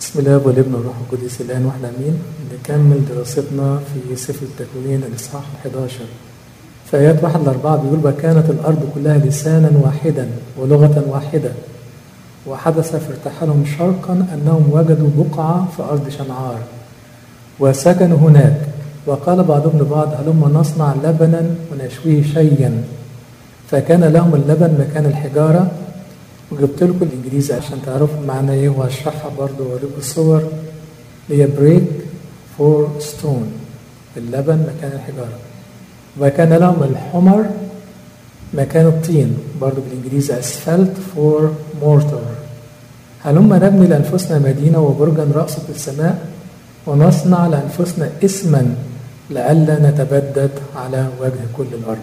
بسم الله والابن والروح القدس الان واحنا امين نكمل دراستنا في سفر التكوين الاصحاح 11 في ايات واحد لاربعه بيقول وكانت الارض كلها لسانا واحدا ولغه واحده وحدث في ارتحالهم شرقا انهم وجدوا بقعه في ارض شنعار وسكنوا هناك وقال بعضهم لبعض هلما نصنع لبنا ونشويه شيا فكان لهم اللبن مكان الحجاره وجبت لكم الانجليزي عشان تعرفوا معنى ايه وهشرحها برضه واوريكم الصور هي بريك فور ستون اللبن مكان الحجاره وكان لهم الحمر مكان الطين برضه بالانجليزي اسفلت فور مورتر هلما نبني لانفسنا مدينه وبرجا راسه السماء ونصنع لانفسنا اسما لئلا نتبدد على وجه كل الارض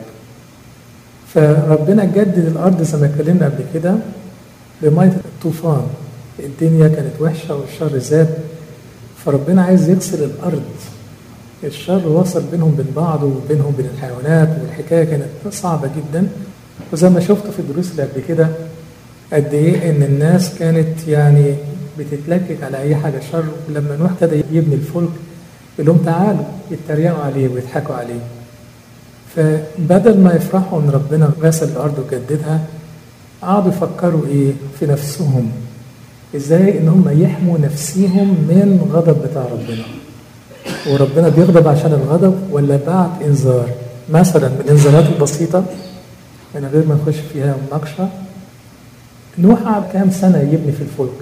فربنا جدد الارض زي ما اتكلمنا قبل كده بميه الطوفان الدنيا كانت وحشه والشر زاد فربنا عايز يغسل الارض الشر وصل بينهم بين بعض وبينهم بين الحيوانات والحكايه كانت صعبه جدا وزي ما شفتوا في الدروس اللي قبل كده قد ايه ان الناس كانت يعني بتتلكك على اي حاجه شر ولما نوح ابتدى يبني الفلك يقول لهم تعالوا يتريقوا عليه ويضحكوا عليه فبدل ما يفرحوا ان ربنا غسل الارض وجددها قعدوا يفكروا ايه في نفسهم ازاي ان هم يحموا نفسيهم من غضب بتاع ربنا وربنا بيغضب عشان الغضب ولا بعت انذار مثلا من الانذارات البسيطه من غير ما نخش فيها مناقشه نوح قعد كام سنه يبني في الفلك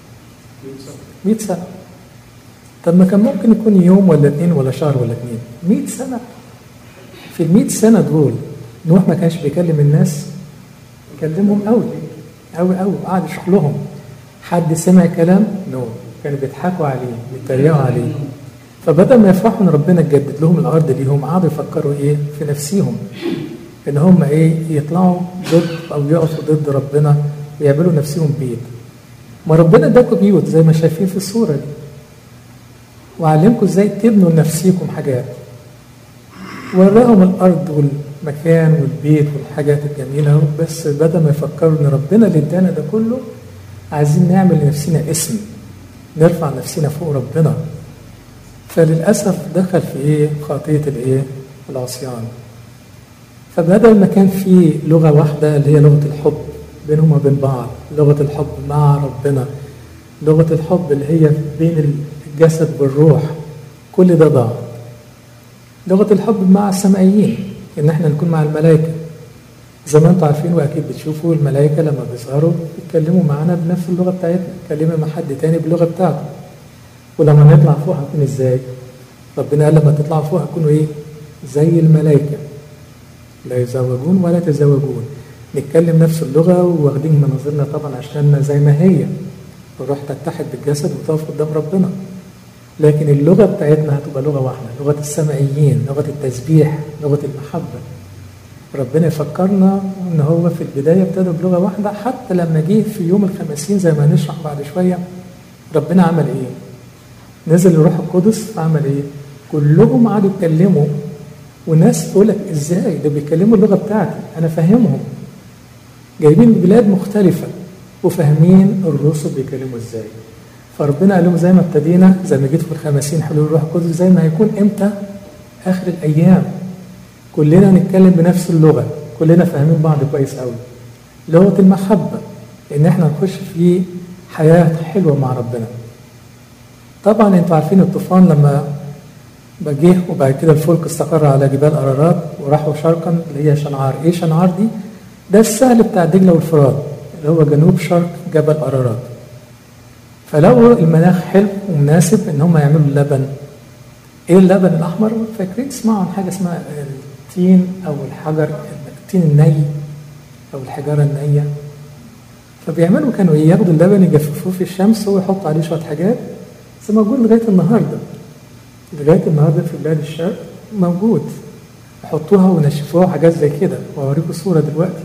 100 سنه طب ما كان ممكن يكون يوم ولا اثنين ولا شهر ولا اثنين 100 سنه في ال 100 سنه دول نوح ما كانش بيكلم الناس كلمهم قوي قوي قوي قعد يشرح لهم حد سمع كلام نو كانوا بيضحكوا عليه بيتريقوا عليه فبدل ما يفرحوا ان ربنا جدد لهم الارض ليهم قعدوا يفكروا ايه في نفسيهم ان هم ايه يطلعوا ضد او يقفوا ضد ربنا ويعملوا نفسهم بيت ما ربنا اداكم بيوت زي ما شايفين في الصوره دي وعلمكم ازاي تبنوا لنفسيكم حاجات وراهم الارض والمكان والبيت والحاجات الجميله بس بدل ما يفكروا ان ربنا اللي ادانا ده كله عايزين نعمل لنفسنا اسم نرفع نفسنا فوق ربنا فللاسف دخل في ايه خطيه الايه العصيان فبدل ما كان في لغه واحده اللي هي لغه الحب بينهم وبين بعض لغه الحب مع ربنا لغه الحب اللي هي بين الجسد والروح كل ده ضاع لغه الحب مع السمائيين ان احنا نكون مع الملائكه زي ما انتم عارفين واكيد بتشوفوا الملائكه لما بيظهروا بيتكلموا معانا بنفس اللغه بتاعتنا يتكلموا مع حد تاني باللغه بتاعته ولما نطلع فوق هنكون ازاي ربنا قال لما تطلعوا فوق هتكونوا ايه زي الملائكه لا يزوجون ولا تزوجون نتكلم نفس اللغه واخدين مناظرنا طبعا عشان زي ما هي الروح تتحد بالجسد وتقف قدام ربنا لكن اللغه بتاعتنا هتبقى لغه واحده لغه السمائيين لغه التسبيح لغه المحبه ربنا يفكرنا ان هو في البدايه ابتدى بلغه واحده حتى لما جه في يوم الخمسين زي ما هنشرح بعد شويه ربنا عمل ايه؟ نزل الروح القدس فعمل ايه؟ كلهم قعدوا يتكلموا والناس تقول لك ازاي ده بيتكلموا اللغه بتاعتي انا فاهمهم جايبين بلاد مختلفه وفاهمين الرسل بيتكلموا ازاي فربنا قال لهم زي ما ابتدينا زي ما جيت في الخمسين حلول الروح القدس زي ما هيكون امتى اخر الايام كلنا نتكلم بنفس اللغه كلنا فاهمين بعض كويس قوي لغه المحبه ان احنا نخش في حياه حلوه مع ربنا طبعا انتوا عارفين الطوفان لما جه وبعد كده الفلك استقر على جبال ارارات وراحوا شرقا اللي هي شنعار ايه شنعار دي ده السهل بتاع دجله والفرات اللي هو جنوب شرق جبل ارارات فلقوا المناخ حلو ومناسب ان هم يعملوا اللبن ايه اللبن الاحمر فاكرين تسمعوا عن حاجه اسمها التين او الحجر التين الني او الحجاره النيه فبيعملوا كانوا ياخدوا اللبن يجففوه في الشمس ويحطوا عليه شويه حاجات بس موجود لغايه النهارده لغايه النهارده في بلاد الشرق موجود يحطوها ونشفوها حاجات زي كده وهوريكم صوره دلوقتي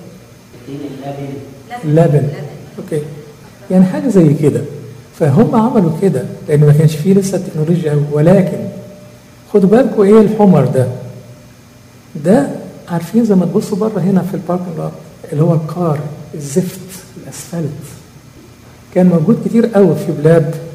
اللبن اوكي يعني حاجه زي كده فهم عملوا كده لان ما كانش فيه لسه التكنولوجيا قوي ولكن خدوا بالكم ايه الحمر ده ده عارفين زي ما تبصوا بره هنا في البارك اللي هو القار الزفت الاسفلت كان موجود كتير قوي في بلاد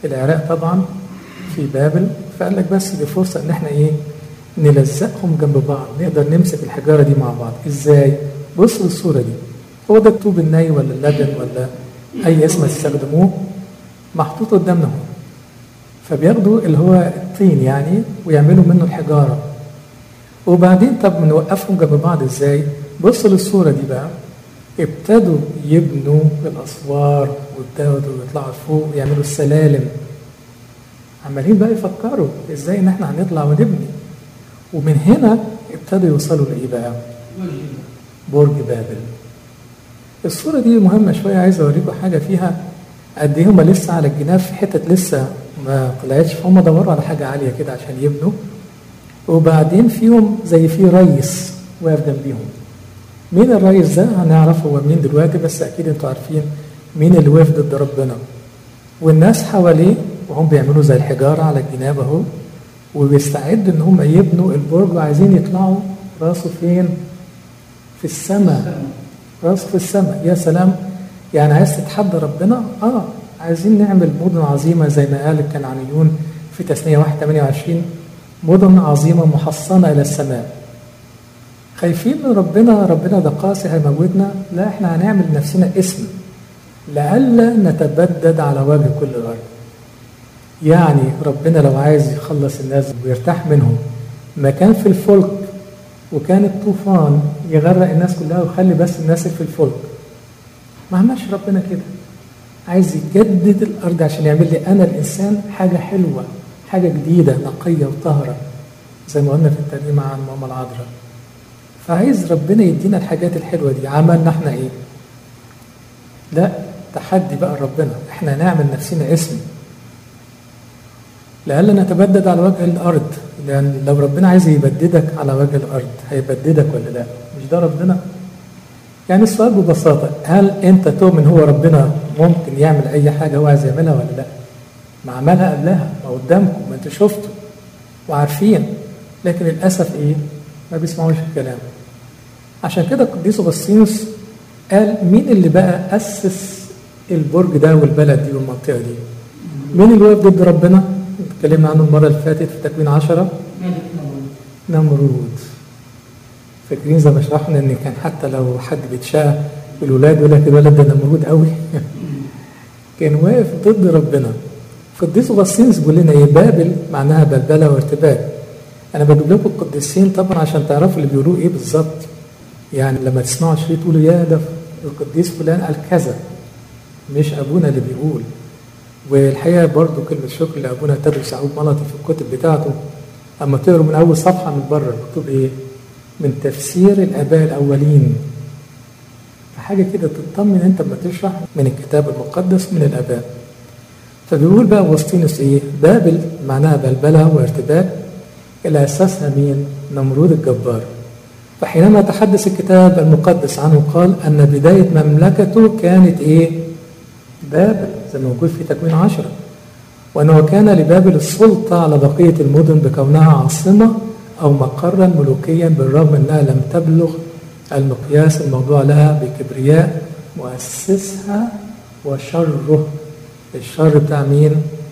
العراق طبعا في بابل فقال لك بس دي فرصه ان احنا ايه نلزقهم جنب بعض نقدر نمسك الحجاره دي مع بعض ازاي بص للصوره دي هو ده الطوب الني ولا اللبن ولا اي اسم تستخدموه محطوط قدامنا هو فبياخدوا اللي هو الطين يعني ويعملوا منه الحجاره وبعدين طب نوقفهم جنب بعض ازاي بص للصوره دي بقى ابتدوا يبنوا الاسوار وابتدوا يطلعوا فوق ويعملوا السلالم عمالين بقى يفكروا ازاي ان احنا هنطلع ونبني ومن هنا ابتدوا يوصلوا لايه بقى برج بابل الصوره دي مهمه شويه عايز اوريكم حاجه فيها قد ايه هم لسه على الجناب في حتت لسه ما طلعتش فهم دوروا على حاجه عاليه كده عشان يبنوا وبعدين فيهم زي في ريس واقف جنبيهم مين الريس ده هنعرف هو مين دلوقتي بس اكيد انتوا عارفين مين اللي وقف ضد ربنا والناس حواليه وهم بيعملوا زي الحجاره على الجناب اهو وبيستعدوا ان هم يبنوا البرج وعايزين يطلعوا راسه فين؟ في السماء راسه في السماء يا سلام يعني عايز تتحدى ربنا؟ اه عايزين نعمل مدن عظيمه زي ما قال الكنعانيون في تثنيه 1 28 مدن عظيمه محصنه الى السماء خايفين من ربنا ربنا ده قاسي هيموتنا لا احنا هنعمل لنفسنا اسم لئلا نتبدد على وجه كل الارض يعني ربنا لو عايز يخلص الناس ويرتاح منهم ما كان في الفلك وكان الطوفان يغرق الناس كلها ويخلي بس الناس اللي في الفلك ما عملش ربنا كده عايز يجدد الارض عشان يعمل لي انا الانسان حاجه حلوه حاجه جديده نقيه وطاهره زي ما قلنا في الترجمه عن ماما العذراء فعايز ربنا يدينا الحاجات الحلوه دي عملنا احنا ايه لا تحدي بقى ربنا احنا نعمل نفسنا اسم لئلا نتبدد على وجه الارض لان لو ربنا عايز يبددك على وجه الارض هيبددك ولا لا مش ده ربنا يعني السؤال ببساطة هل أنت تؤمن هو ربنا ممكن يعمل أي حاجة هو عايز يعملها ولا لا؟ ما عملها قبلها ما قدامكم ما أنتوا شفتوا وعارفين لكن للأسف إيه؟ ما بيسمعوش الكلام عشان كده القديس أغسطينوس قال مين اللي بقى أسس البرج ده والبلد دي والمنطقة دي؟ مين اللي وقف ضد ربنا؟ اتكلمنا عنه المرة اللي فاتت في تكوين عشرة نمرود فاكرين زي ما شرحنا ان كان حتى لو حد بيتشاء بالولاد يقول لك الولد ده نمرود قوي كان واقف ضد ربنا قديس اغسطينوس بيقول لنا ايه بابل معناها بلبله وارتباك انا بجيب لكم القديسين طبعا عشان تعرفوا اللي بيقولوه ايه بالظبط يعني لما تسمعوا الشريط تقولوا يا ده القديس فلان قال كذا مش ابونا اللي بيقول والحقيقه برضو كلمه شكر لابونا تدرس يعقوب ملطي في الكتب بتاعته اما تقروا من اول صفحه من بره مكتوب ايه من تفسير الاباء الاولين حاجه كده تطمن انت لما تشرح من الكتاب المقدس من الاباء فبيقول بقى اغسطينوس ايه بابل معناها بلبله وارتباك اللي اسسها مين نمرود الجبار فحينما تحدث الكتاب المقدس عنه قال ان بدايه مملكته كانت ايه بابل زي ما موجود في تكوين عشرة وأنه كان لبابل السلطة على بقية المدن بكونها عاصمة أو مقرا ملوكيا بالرغم أنها لم تبلغ المقياس الموضوع لها بكبرياء مؤسسها وشره الشر بتاع مين؟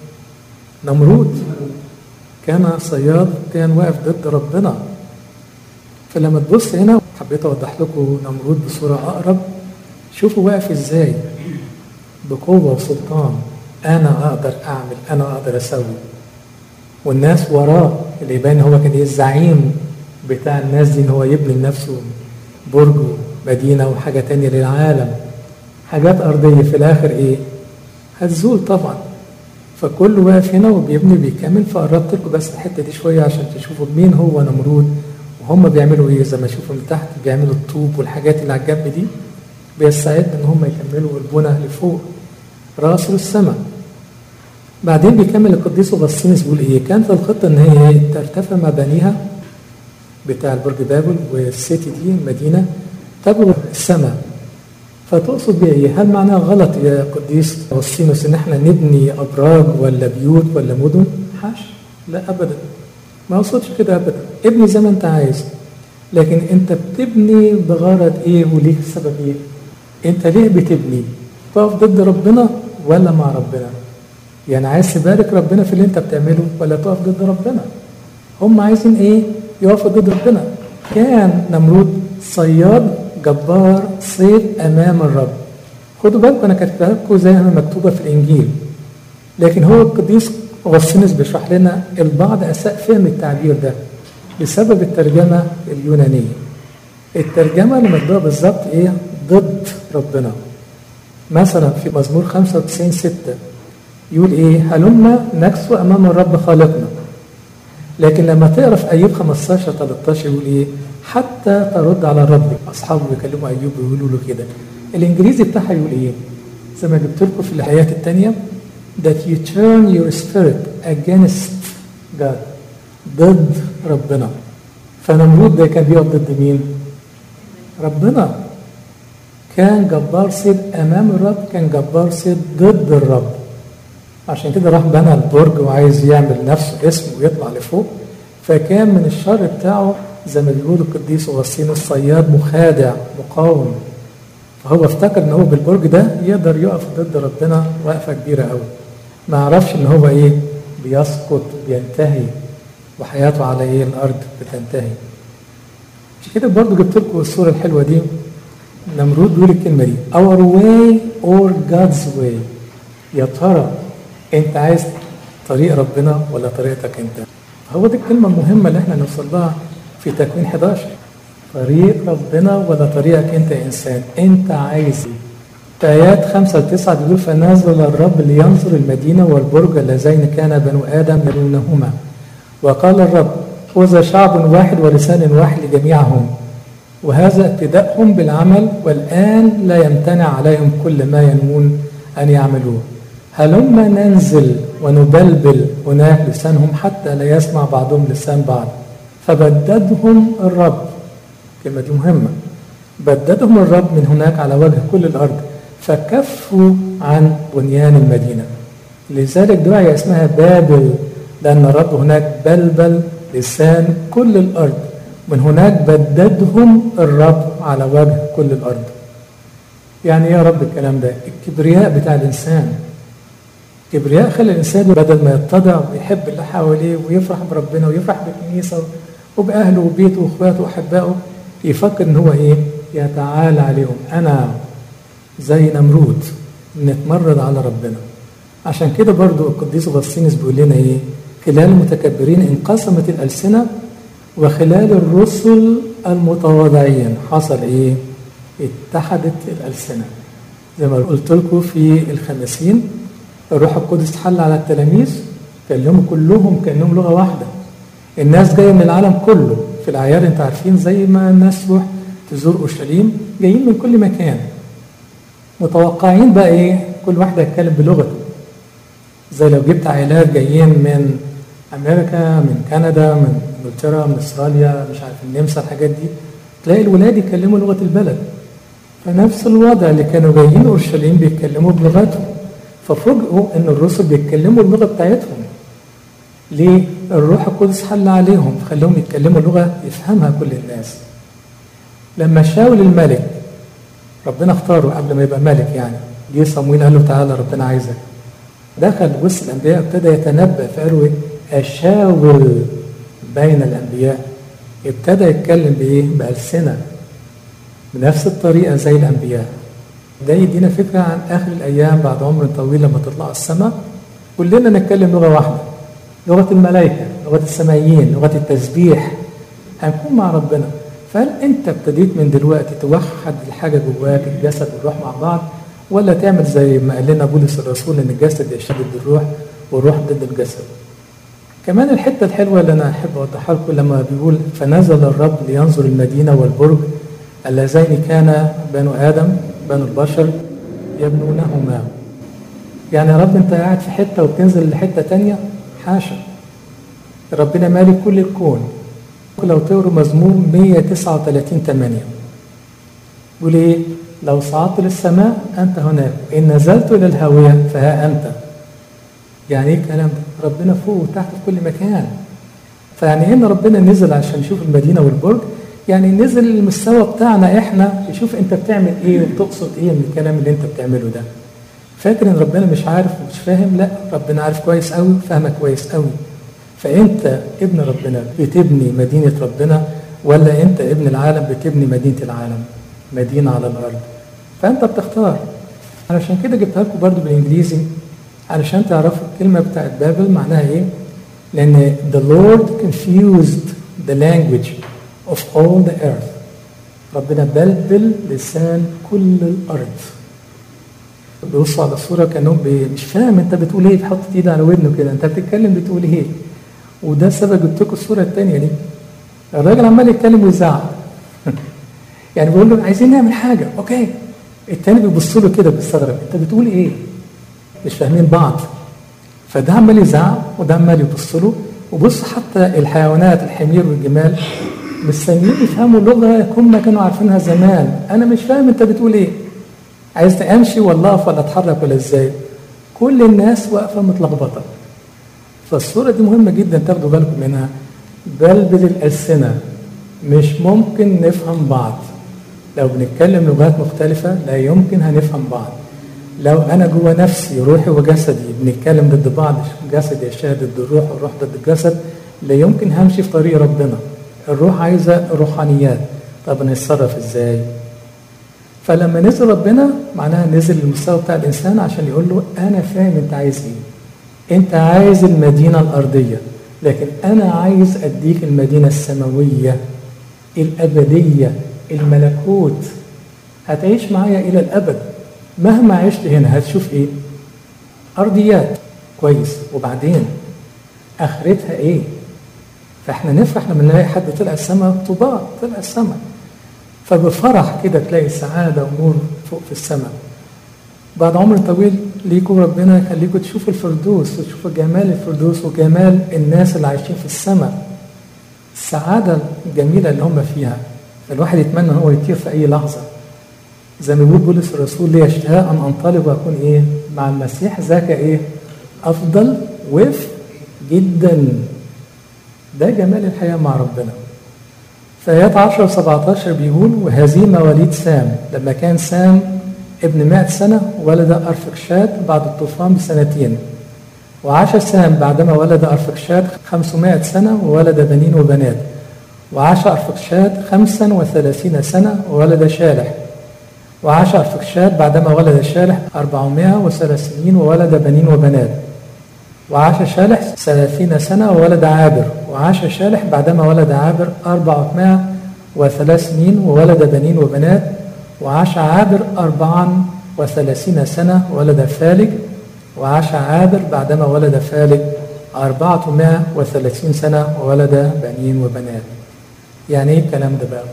نمرود كان صياد كان واقف ضد ربنا فلما تبص هنا حبيت اوضح لكم نمرود بصوره اقرب شوفوا واقف ازاي بقوه وسلطان انا اقدر اعمل انا اقدر اسوي والناس وراه اللي يبان هو كان ايه الزعيم بتاع الناس دي ان هو يبني لنفسه برج مدينه وحاجه تانية للعالم حاجات ارضيه في الاخر ايه هتزول طبعا فكل واقف هنا وبيبني بيكمل فقربت لكم بس الحته دي شويه عشان تشوفوا مين هو نمرود وهم بيعملوا ايه زي ما تشوفوا من تحت بيعملوا الطوب والحاجات اللي على الجنب دي بيستعد ان هم يكملوا البنى لفوق راسه السماء بعدين بيكمل القديس اغسطينوس بيقول ايه كان في الخطه ان هي ترتفع مبانيها بتاع البرج بابل والسيتي دي المدينه تبلغ السماء فتقصد بيها ايه؟ هل معناها غلط يا قديس اغسطينوس ان احنا نبني ابراج ولا بيوت ولا مدن؟ حاش لا ابدا ما اقصدش كده ابدا ابني زي ما انت عايز لكن انت بتبني بغرض ايه وليك سبب ايه؟ انت ليه بتبني؟ تقف ضد ربنا ولا مع ربنا؟ يعني عايز تبارك ربنا في اللي انت بتعمله ولا تقف ضد ربنا هم عايزين ايه يقفوا ضد ربنا كان نمرود صياد جبار صيد امام الرب خدوا بالكم انا كاتبها لكم زي ما مكتوبه في الانجيل لكن هو القديس اغسطينوس بيشرح لنا البعض اساء فهم التعبير ده بسبب الترجمه اليونانيه الترجمه اللي مكتوبه بالظبط ايه ضد ربنا مثلا في مزمور 95 6 يقول ايه هلما نكسو امام الرب خالقنا لكن لما تقرا في ايوب 15 13 يقول ايه حتى ترد على ربك اصحابه بيكلموا ايوب بيقولوا له كده الانجليزي بتاعها يقول ايه زي ما جبت لكم في الايات الثانيه that you turn your spirit against God ضد ربنا فنمرود ده كان بيقف ضد مين ربنا كان جبار صيد امام الرب كان جبار صيد ضد الرب عشان كده راح بنى البرج وعايز يعمل نفسه اسم ويطلع لفوق فكان من الشر بتاعه زي ما بيقول القديس اغسطينوس الصياد مخادع مقاوم فهو افتكر ان هو بالبرج ده يقدر يقف ضد ربنا وقفه كبيره قوي ما عرفش ان هو ايه بيسقط بينتهي وحياته على ايه الارض بتنتهي مش كده برضو جبت لكم الصوره الحلوه دي نمرود بيقول الكلمه دي our way or God's way يا ترى انت عايز طريق ربنا ولا طريقتك انت هو دي الكلمه المهمه اللي احنا نوصل لها في تكوين 11 طريق ربنا ولا طريقك انت يا انسان انت عايز ايه في ايات 5 ل 9 بيقول فنزل الرب لينظر المدينه والبرج اللذين كان بنو ادم يبنونهما وقال الرب خذ شعب واحد ولسان واحد لجميعهم وهذا ابتداءهم بالعمل والآن لا يمتنع عليهم كل ما ينمون أن يعملوه هلما ننزل ونبلبل هناك لسانهم حتى لا يسمع بعضهم لسان بعض فبددهم الرب كلمة دي مهمة بددهم الرب من هناك على وجه كل الأرض فكفوا عن بنيان المدينة لذلك دعية اسمها بابل لأن الرب هناك بلبل لسان كل الأرض من هناك بددهم الرب على وجه كل الأرض يعني يا رب الكلام ده الكبرياء بتاع الإنسان الكبرياء خلى الإنسان بدل ما يتضع ويحب اللي حواليه ويفرح بربنا ويفرح بالكنيسة وبأهله وبيته وإخواته وأحبائه يفكر إن هو إيه يتعالى عليهم أنا زي نمرود نتمرد على ربنا عشان كده برضو القديس اغسطينوس بيقول لنا ايه خلال المتكبرين انقسمت الألسنة وخلال الرسل المتواضعين حصل ايه اتحدت الألسنة زي ما قلت لكم في الخمسين الروح القدس حل على التلاميذ كلموا كلهم كأنهم لغة واحدة الناس جاية من العالم كله في الأعياد انت عارفين زي ما الناس تروح تزور أورشليم جايين من كل مكان متوقعين بقى ايه كل واحد يتكلم بلغته زي لو جبت عائلات جايين من امريكا من كندا من انجلترا من استراليا مش عارف النمسا الحاجات دي تلاقي الولاد يتكلموا لغه البلد فنفس الوضع اللي كانوا جايين اورشليم بيتكلموا بلغتهم ففوجئوا ان الرسل بيتكلموا اللغه بتاعتهم ليه؟ الروح القدس حل عليهم فخلوهم يتكلموا لغه يفهمها كل الناس لما شاول الملك ربنا اختاره قبل ما يبقى ملك يعني جه صمويل قال له تعالى ربنا عايزك دخل وسط الانبياء ابتدى يتنبأ فقالوا اشاور بين الانبياء ابتدى يتكلم بايه؟ بألسنة بنفس الطريقة زي الأنبياء ده يدينا فكرة عن آخر الأيام بعد عمر طويل لما تطلع السماء كلنا نتكلم لغة واحدة لغة الملائكة لغة السمائيين لغة التسبيح هنكون مع ربنا فهل أنت ابتديت من دلوقتي توحد الحاجة جواك الجسد والروح مع بعض ولا تعمل زي ما قال لنا بولس الرسول ان الجسد يشتد الروح والروح ضد الجسد كمان الحتة الحلوة اللي أنا أحب أوضحها لكم لما بيقول فنزل الرب لينظر المدينة والبرج اللذين كان بنو آدم بنو البشر يبنونهما يعني يا رب أنت قاعد في حتة وبتنزل لحتة تانية حاشا ربنا مالك كل الكون لو تقروا مزمور 139 8 يقول ايه لو صعدت للسماء انت هناك ان نزلت الى الهاويه فها انت يعني ايه الكلام ده ربنا فوق وتحت في كل مكان فيعني هنا ربنا نزل عشان يشوف المدينه والبرج يعني نزل المستوى بتاعنا احنا يشوف انت بتعمل ايه وبتقصد ايه من الكلام اللي انت بتعمله ده فاكر ان ربنا مش عارف ومش فاهم لا ربنا عارف كويس قوي فاهمك كويس قوي فانت ابن ربنا بتبني مدينه ربنا ولا انت ابن العالم بتبني مدينه العالم مدينه على الارض فانت بتختار علشان كده جبتها لكم برضو بالانجليزي علشان تعرفوا الكلمه بتاعت بابل معناها ايه لان the Lord confused the language of all the earth ربنا بلبل لسان كل الارض بيبصوا على الصوره كانهم بي- مش فاهم انت بتقول ايه بيحط ايده على ودنه كده انت بتتكلم بتقول ايه وده السبب جبت لكم الصوره الثانيه دي الراجل عمال يتكلم ويزعق يعني بيقول له عايزين نعمل حاجه اوكي التاني بيبص له كده بيستغرب انت بتقول ايه مش فاهمين بعض فده عمال يزعق وده عمال يبص له وبص حتى الحيوانات الحمير والجمال مستنيين يفهموا لغه هم كانوا عارفينها زمان انا مش فاهم انت بتقول ايه عايز امشي ولا اقف ولا اتحرك ولا ازاي كل الناس واقفه متلخبطه فالصوره دي مهمه جدا تاخدوا بالكم منها بلبل الالسنه مش ممكن نفهم بعض لو بنتكلم لغات مختلفه لا يمكن هنفهم بعض لو انا جوه نفسي روحي وجسدي بنتكلم ضد بعض جسد يشاهد ضد الروح والروح ضد الجسد لا يمكن همشي في طريق ربنا الروح عايزه روحانيات طب نتصرف ازاي فلما نزل ربنا معناها نزل المستوى بتاع الانسان عشان يقول له انا فاهم انت عايز ايه انت عايز المدينه الارضيه لكن انا عايز اديك المدينه السماويه الابديه الملكوت هتعيش معايا الى الابد مهما عشت هنا هتشوف ايه ارضيات كويس وبعدين اخرتها ايه فاحنا نفرح لما نلاقي حد طلع السماء طوبات طلع السماء فبفرح كده تلاقي سعادة ونور فوق في السماء بعد عمر طويل ليكم ربنا يخليكم تشوفوا الفردوس وتشوفوا جمال الفردوس وجمال الناس اللي عايشين في السماء السعادة الجميلة اللي هم فيها الواحد يتمنى ان هو يطير في أي لحظة زي ما بيقول بولس الرسول لي اشتهاء أن أنطلق وأكون إيه مع المسيح ذاك إيه أفضل وف جدا ده جمال الحياة مع ربنا في آيات 10 و 17 بيقول وهذه مواليد سام لما كان سام ابن 100 سنة ولد أرفكشاد بعد الطوفان بسنتين وعاش سام بعدما ولد أرفكشاد 500 سنة وولد بنين وبنات وعاش أرفكشاد 35 سنة وولد شالح وعاش أرفكشاد بعدما ولد شالح 430 وولد بنين وبنات وعاش شالح ثلاثين سنة وولد عابر وعاش شالح بعدما ولد عابر أربعمائة وثلاث سنين وولد بنين وبنات وعاش عابر أربعا وثلاثين سنة وولد فالج وعاش عابر بعدما ولد فالج أربعمائة وثلاثين سنة وولد بنين وبنات يعني ايه الكلام ده بقى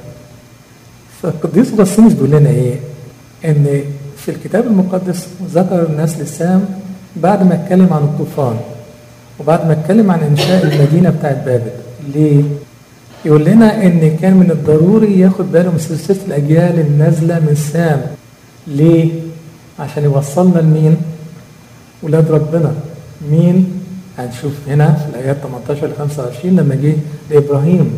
فالقديس بصينس بيقول لنا ايه ان في الكتاب المقدس ذكر الناس لسام بعد ما اتكلم عن الطوفان وبعد ما اتكلم عن انشاء المدينه بتاعت بابل ليه يقول لنا ان كان من الضروري ياخد باله من سلسله الاجيال النازله من سام ليه عشان يوصلنا لمين ولاد ربنا مين هنشوف هنا في الايات 18 ل 25 لما جه لابراهيم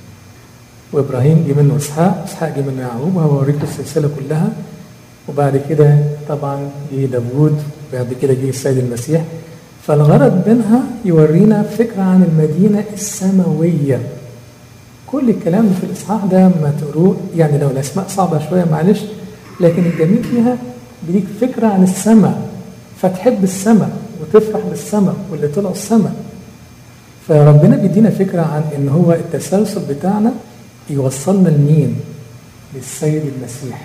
وابراهيم جه منه اسحاق اسحاق جه منه يعقوب وهوريكم السلسله كلها وبعد كده طبعا جه داوود وبعد كده جه السيد المسيح فالغرض منها يورينا فكرة عن المدينة السماوية كل الكلام اللي في الإصحاح ده ما تقروه يعني لو الأسماء صعبة شوية معلش لكن الجميل فيها بيديك فكرة عن السماء فتحب السماء وتفرح بالسماء واللي طلعوا السماء فربنا بيدينا فكرة عن إن هو التسلسل بتاعنا يوصلنا لمين؟ للسيد المسيح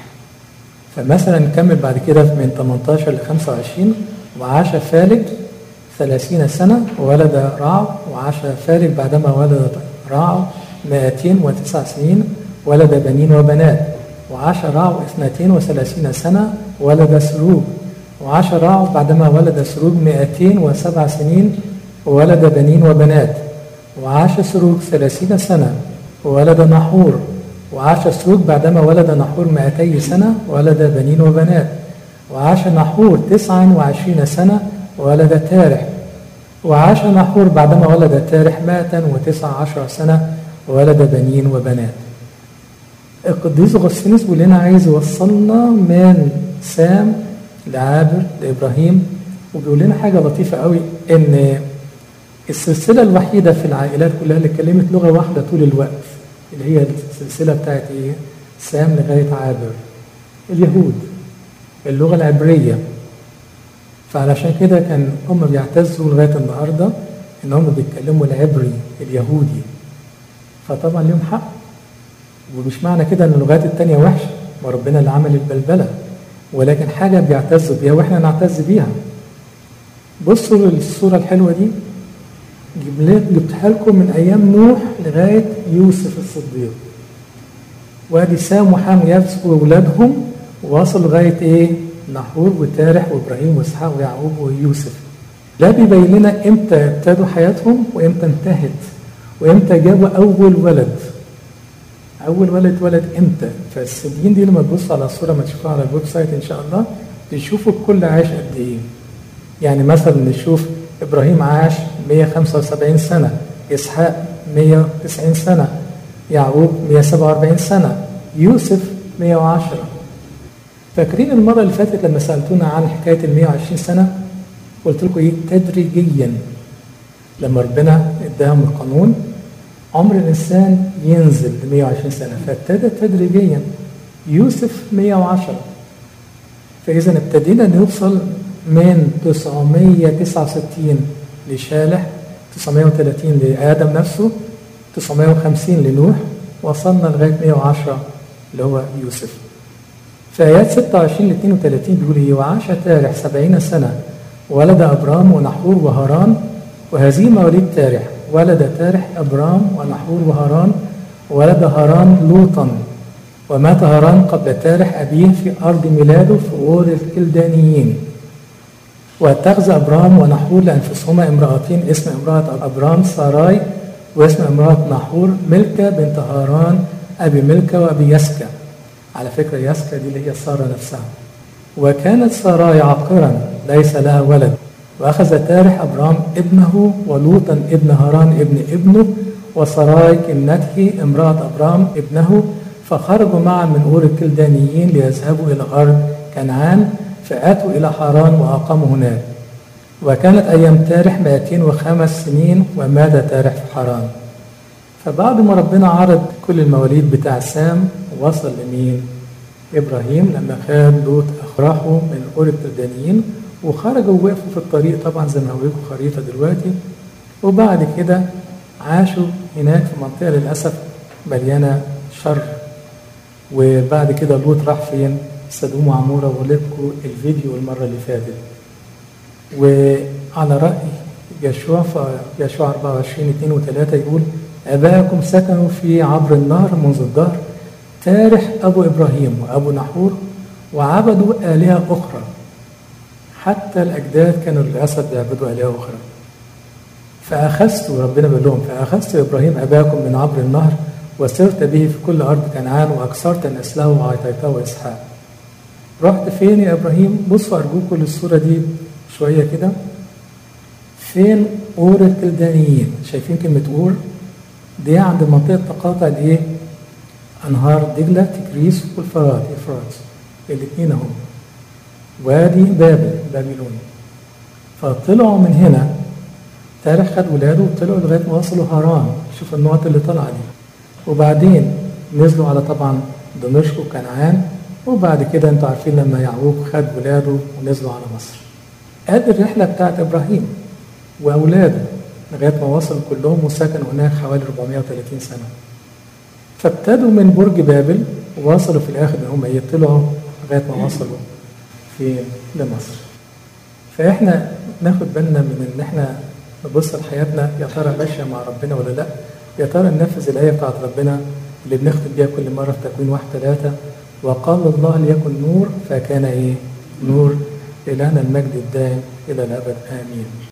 فمثلا نكمل بعد كده من 18 ل 25 وعاش فالج ثلاثين سنة وولد رعو وعاش فالج بعدما ولد رعو مائتين وتسع سنين ولد بنين وبنات وعاش رعو اثنتين وثلاثين سنة ولد سروج وعاش رعو بعدما ولد سروج مائتين وسبع سنين وولد بنين وبنات وعاش سروج ثلاثين سنة وولد نحور وعاش سروج بعدما ولد نحور مائتي سنة ولد بنين وبنات وعاش نحور تسعا وعشرين سنة وولد تارح وعاش نحور بعدما ولد تارح مائة وتسع عشر سنة وولد بنين وبنات القديس أغسطينوس بيقول لنا عايز يوصلنا من سام لعابر لابراهيم وبيقول لنا حاجه لطيفه قوي ان السلسله الوحيده في العائلات كلها اللي اتكلمت لغه واحده طول الوقت اللي هي السلسله بتاعت ايه؟ سام لغايه عابر اليهود اللغه العبريه فعلشان كده كان هم بيعتزوا لغايه النهارده ان هم بيتكلموا العبري اليهودي فطبعا ليهم حق ومش معنى كده ان اللغات التانية وحشه ما ربنا اللي عمل البلبله ولكن حاجه بيعتزوا بيها واحنا نعتز بيها بصوا للصوره الحلوه دي جبتها لكم من ايام نوح لغايه يوسف الصديق وادي سام وحام يافس واولادهم وصلوا لغايه ايه؟ نحور وتارح وابراهيم واسحاق ويعقوب ويوسف ده بيبين لنا امتى ابتدوا حياتهم وامتى انتهت وامتى جابوا اول ولد اول ولد ولد امتى فالسنين دي لما تبصوا على الصوره ما تشوفوها على الويب سايت ان شاء الله تشوفوا الكل عاش قد ايه يعني مثلا نشوف ابراهيم عاش 175 سنه اسحاق 190 سنه يعقوب 147 سنه يوسف 110 فاكرين المره اللي فاتت لما سالتونا عن حكايه ال 120 سنه قلت لكم ايه تدريجيا لما ربنا اداهم القانون عمر الانسان ينزل ل 120 سنه فابتدى تدريجيا يوسف 110 فاذا ابتدينا نوصل من 969 لشالح 930 لادم نفسه 950 لنوح وصلنا لغايه 110 اللي هو يوسف في ايات 26 ل 32 بيقول ايه وعاش تارح 70 سنه ولد ابرام ونحور وهاران وهذه مواليد تارح ولد تارح ابرام ونحور وهاران ولد هاران لوطا ومات هاران قبل تارح ابيه في ارض ميلاده في غور الكلدانيين واتخذ ابرام ونحور لانفسهما امراتين اسم امراه ابرام ساراي واسم امراه نحور ملكه بنت هاران ابي ملكه وابي يسكا على فكره يسكا دي اللي هي ساره نفسها وكانت ساراي عاقرا ليس لها ولد واخذ تارح ابرام ابنه ولوطا ابن هاران ابن ابنه وسراي كنته امراه ابرام ابنه فخرجوا معا من اور الكلدانيين ليذهبوا الى ارض كنعان فاتوا الى حران واقاموا هناك وكانت ايام تارح 205 سنين ومات تارح في حران فبعد ما ربنا عرض كل المواليد بتاع سام وصل لمين؟ ابراهيم لما خد لوط اخراحه من اور الكلدانيين وخرجوا ووقفوا في الطريق طبعا زي ما هوريكم خريطه دلوقتي وبعد كده عاشوا هناك في منطقه للاسف مليانه شر وبعد كده لوط راح فين؟ سدوم وعموره ولكم الفيديو المره اللي فاتت وعلى راي يشوع في يشوع 24 2 و3 يقول اباءكم سكنوا في عبر النهر منذ الدهر تارح ابو ابراهيم وابو نحور وعبدوا الهه اخرى حتى الاجداد كانوا للاسف بيعبدوا الهه اخرى فاخذت ربنا بيقول لهم فاخذت ابراهيم اباكم من عبر النهر وسرت به في كل ارض كنعان واكثرت نسله وعيطيته اسحاق رحت فين يا ابراهيم بصوا ارجوكم للصوره دي شويه كده فين اور الكلدانيين شايفين كلمه اور دي عند منطقه تقاطع الايه انهار دجله تكريس والفرات افرات الاثنين اهم وادي بابل بابلون فطلعوا من هنا تاريخ خد ولاده وطلعوا لغايه ما وصلوا هاران شوف النقط اللي طالعه دي وبعدين نزلوا على طبعا دمشق وكنعان وبعد كده انتوا عارفين لما يعقوب خد ولاده ونزلوا على مصر ادي الرحله بتاعت ابراهيم واولاده لغايه ما وصلوا كلهم وسكنوا هناك حوالي 430 سنه فابتدوا من برج بابل ووصلوا في الاخر ان هم يطلعوا لغايه ما وصلوا في لمصر فاحنا ناخد بالنا من ان احنا نبص لحياتنا يا ترى ماشيه مع ربنا ولا لا يا ترى ننفذ الايه بتاعت ربنا اللي بنختم بيها كل مره في تكوين واحد ثلاثه وقال الله ليكن نور فكان ايه؟ نور إلهنا المجد الدائم إلى الأبد آمين